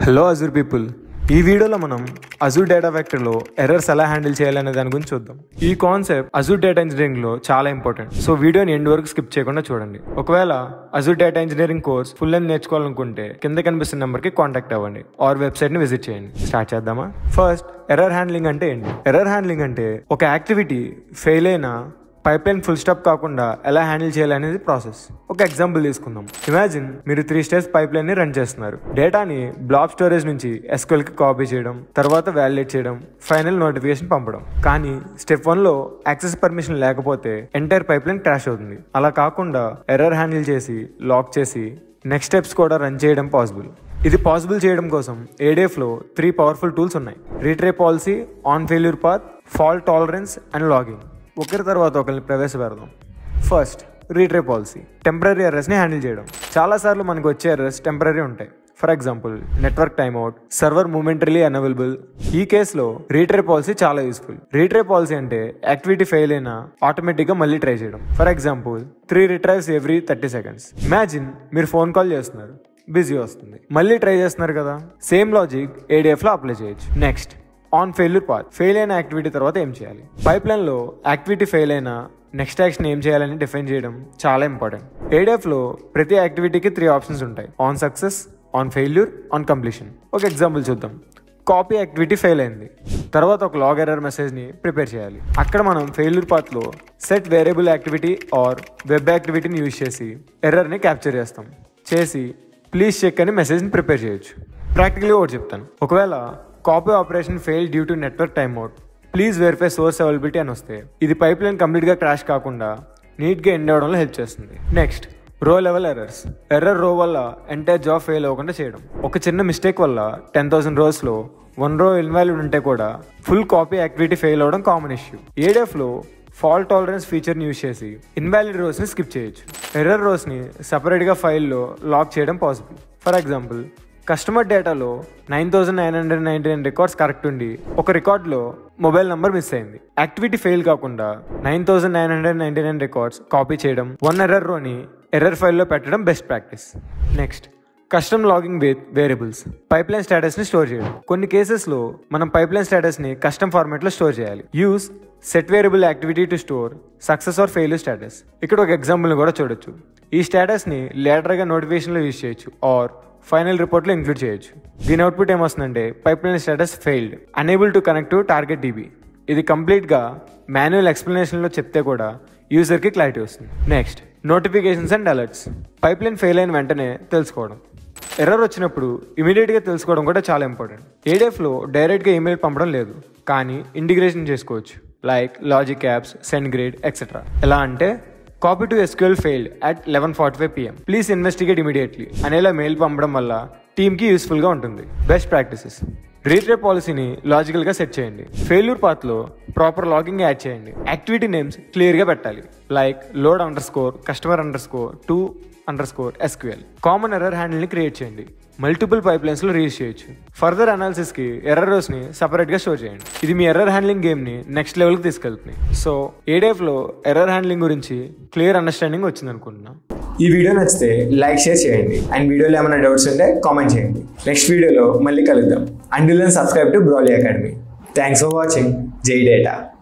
hello Azure people ఈ వీడియోలో మనం అజూర్ డేటా వెక్టర్లో ఎర్రర్స్ ఎలా హ్యాండిల్ చేయాలనే దాని గురించి చూద్దాం ఈ కాన్సెప్ట్ అజూర్ డేటా ఇంజనీరింగ్లో చాలా ఇంపార్టెంట్ సో వీడియోని ఎండ్ వరకు స్కిప్ చేయకుండా చూడండి ఒకవేళ Azure data engineering course full అని నేర్చుకోవాలనుకుంటే కింద కనిపిస్తున్న నెంబర్కి కాంటాక్ట్ అవ్వండి ఆర్ వెబ్సైట్ని విజిట్ చేయండి స్టార్ట్ చేద్దామా ఫస్ట్ ఎర్రర్ హ్యాండ్లింగ్ అంటే ఏంటి ఎర్రర్ హ్యాండ్లింగ్ అంటే ఒక యాక్టివిటీ ఫెయిల్ అయిన పైప్లైన్ ఫుల్ స్టాప్ కాకుండా ఎలా హ్యాండిల్ చేయాలనేది ప్రాసెస్ ఒక ఎగ్జాంపుల్ తీసుకుందాం ఇమాజిన్ మీరు త్రీ స్టెప్స్ పైప్లైన్ ని రన్ చేస్తున్నారు డేటాని బ్లాక్ స్టోరేజ్ నుంచి SQL కి కాపీ చేయడం తర్వాత వ్యాలిడేట్ చేయడం ఫైనల్ నోటిఫికేషన్ పంపడం కానీ స్టెప్ వన్ లో యాక్సెస్ పర్మిషన్ లేకపోతే ఎంటైర్ పైప్లైన్ క్రాష్ అవుతుంది అలా కాకుండా ఎర్రర్ హ్యాండిల్ చేసి లాక్ చేసి నెక్స్ట్ స్టెప్స్ కూడా రన్ చేయడం పాసిబుల్ ఇది పాసిబుల్ చేయడం కోసం ఏడేఫ్ లో త్రీ పవర్ఫుల్ టూల్స్ ఉన్నాయి retry policy on failure path fault tolerance and logging ఒకరి తర్వాత ఒకరిని ప్రవేశపెడదాం ఫస్ట్ రీట్రే పాలసీ టెంపరీ ఎర్రర్స్ని హ్యాండిల్ చేయడం చాలాసార్లు మనకు వచ్చే ఎర్రర్స్ టెంపరీ ఉంటాయి for example network timeout server momentary unavailable ఈ కేసులో రీట్రే పాలసీ చాలా యూస్ఫుల్ రీట్రే పాలసీ అంటే యాక్టివిటీ ఫెయిల్ అయినా ఆటోమేటిక్గా మళ్ళీ ట్రై చేయడం for example three retries every thirty seconds imagine మీరు ఫోన్ కాల్ చేస్తున్నారు బిజీ వస్తుంది మళ్ళీ ట్రై చేస్తున్నారు కదా సేమ్ లాజిక్ ఏడిఎఫ్లో అప్లై చేయొచ్చు next on failure path fail అయిన యాక్టివిటీ తర్వాత ఏం చేయాలి పైప్లైన్లో యాక్టివిటీ ఫెయిల్ అయినా నెక్స్ట్ యాక్షన్ ఏం చేయాలని డిఫైన్ చేయడం చాలా ఇంపార్టెంట్ ఏడిఎఫ్లో ప్రతి యాక్టివిటీకి త్రీ ఆప్షన్స్ ఉంటాయి on success on failure on completion ఒక ఎగ్జాంపుల్ చూద్దాం కాపీ యాక్టివిటీ ఫెయిల్ అయింది తర్వాత ఒక లాగ్ ఎర్రర్ మెసేజ్ని ప్రిపేర్ చేయాలి అక్కడ మనం ఫెయిల్యూర్ పాత్లో set variable activity or web యాక్టివిటీని యూజ్ చేసి ఎర్రర్ని క్యాప్చర్ చేస్తాం చేసి ప్లీజ్ చెక్ అని మెసేజ్ని ప్రిపేర్ చేయొచ్చు ప్రాక్టికల్గా ఒకటి చెప్తాను ఒకవేళ copy operation fail due to network timeout please verify source availability అని వస్తే ఇది పైప్ లైన్ కంప్లీట్గా క్రాష్ కాకుండా నీట్గా ఎండ్ అవ్వడంలో హెల్ప్ చేస్తుంది next row level errors error row వల్ల ఎంటైర్ జాబ్ ఫెయిల్ అవ్వకుండా చేయడం ఒక చిన్న మిస్టేక్ వల్ల టెన్ థౌసండ్ రోస్లో వన్ రో ఇన్వాల్యూడ్ ఉంటే కూడా ఫుల్ కాపీ యాక్టివిటీ ఫెయిల్ అవ్వడం కామన్ ఇష్యూ ఏడిఎఫ్లో ఫాల్ట్ టాలరెన్స్ ఫీచర్ని యూజ్ చేసి ఇన్వాలిడ్ రోస్ని స్కిప్ చేయొచ్చు ఎర్రర్ రోస్ని సపరేట్గా ఫైల్లో లాక్ చేయడం పాసిబుల్ ఫర్ ఎగ్జాంపుల్ కస్టమర్ డేటాలో nine thousand nine hundred ninety nine records correct ఉండి ఒక రికార్డ్లో మొబైల్ నంబర్ మిస్ అయింది యాక్టివిటీ ఫెయిల్ కాకుండా nine thousand nine hundred ninety nine records copy చేయడం వన్ ఎర్రర్ రోని ఎర్రర్ ఫైల్లో పెట్టడం best practice next custom logging with variables pipeline స్టేటస్ని స్టోర్ చేయడం కొన్ని కేసెస్లో మనం పైప్లైన్ స్టేటస్ని కస్టమ్ ఫార్మాట్లో స్టోర్ చేయాలి use set variable activity to store success or failure status ఇక్కడ ఒక ఎగ్జాంపుల్ని కూడా చూడొచ్చు ఈ స్టేటస్ని లేటర్గా నోటిఫికేషన్లో యూజ్ చేయొచ్చు ఆర్ ఫైనల్ రిపోర్ట్లో ఇంక్లూడ్ చేయొచ్చు దీని అవుట్పుట్ ఏమొస్తుందంటే pipeline status failed unable to connect to target DB ఇది కంప్లీట్గా మాన్యువల్ ఎక్స్ప్లెనేషన్లో చెప్తే కూడా యూజర్కి క్లారిటీ వస్తుంది next notifications and alerts pipeline fail అయిన వెంటనే తెలుసుకోవడం ఎర్రర్ వచ్చినప్పుడు ఇమీడియట్గా తెలుసుకోవడం కూడా చాలా ఇంపార్టెంట్ ఏడిఎఫ్లో డైరెక్ట్గా ఈమెయిల్ పంపడం లేదు కానీ ఇంటిగ్రేషన్ చేసుకోవచ్చు like logic apps SendGrid etcetera ఎలా అంటే copy to SQL failed at eleven forty five PM please investigate immediately అనేలా మెయిల్ పంపడం వల్ల టీమ్కి యూస్ఫుల్గా ఉంటుంది బెస్ట్ ప్రాక్టీసెస్ రీట్రే పాలసీని లాజికల్గా సెట్ చేయండి ఫెయిల్యూర్ పాత్లో ప్రాపర్ లాగింగ్ యాడ్ చేయండి యాక్టివిటీ నేమ్స్ క్లియర్గా పెట్టాలి like load underscore customer underscore to underscore SQL common error హ్యాండిల్ని క్రియేట్ చేయండి మల్టిపుల్ పైప్ లైన్స్లో రీచ్ చేయొచ్చు ఫర్దర్ అనాలిసిస్కి ఎర్రర్ రోస్ని సపరేట్గా స్టోర్ చేయండి ఇది మీ ఎర్రర్ హ్యాండ్లింగ్ గేమ్ని నెక్స్ట్ లెవెల్కి తీసుకెళ్తుంది సో ఏడేఫ్లో ఎర్రర్ హ్యాండ్లింగ్ గురించి క్లియర్ అండర్స్టాండింగ్ వచ్చింది అనుకుంటున్నా ఈ వీడియో నచ్చితే లైక్ షేర్ చేయండి అండ్ వీడియోలో ఏమైనా డౌట్స్ ఉంటే కామెంట్ చేయండి నెక్స్ట్ వీడియోలో మళ్ళీ కలుద్దాం and subscribe to Brolly Academy thanks for watching జై డేటా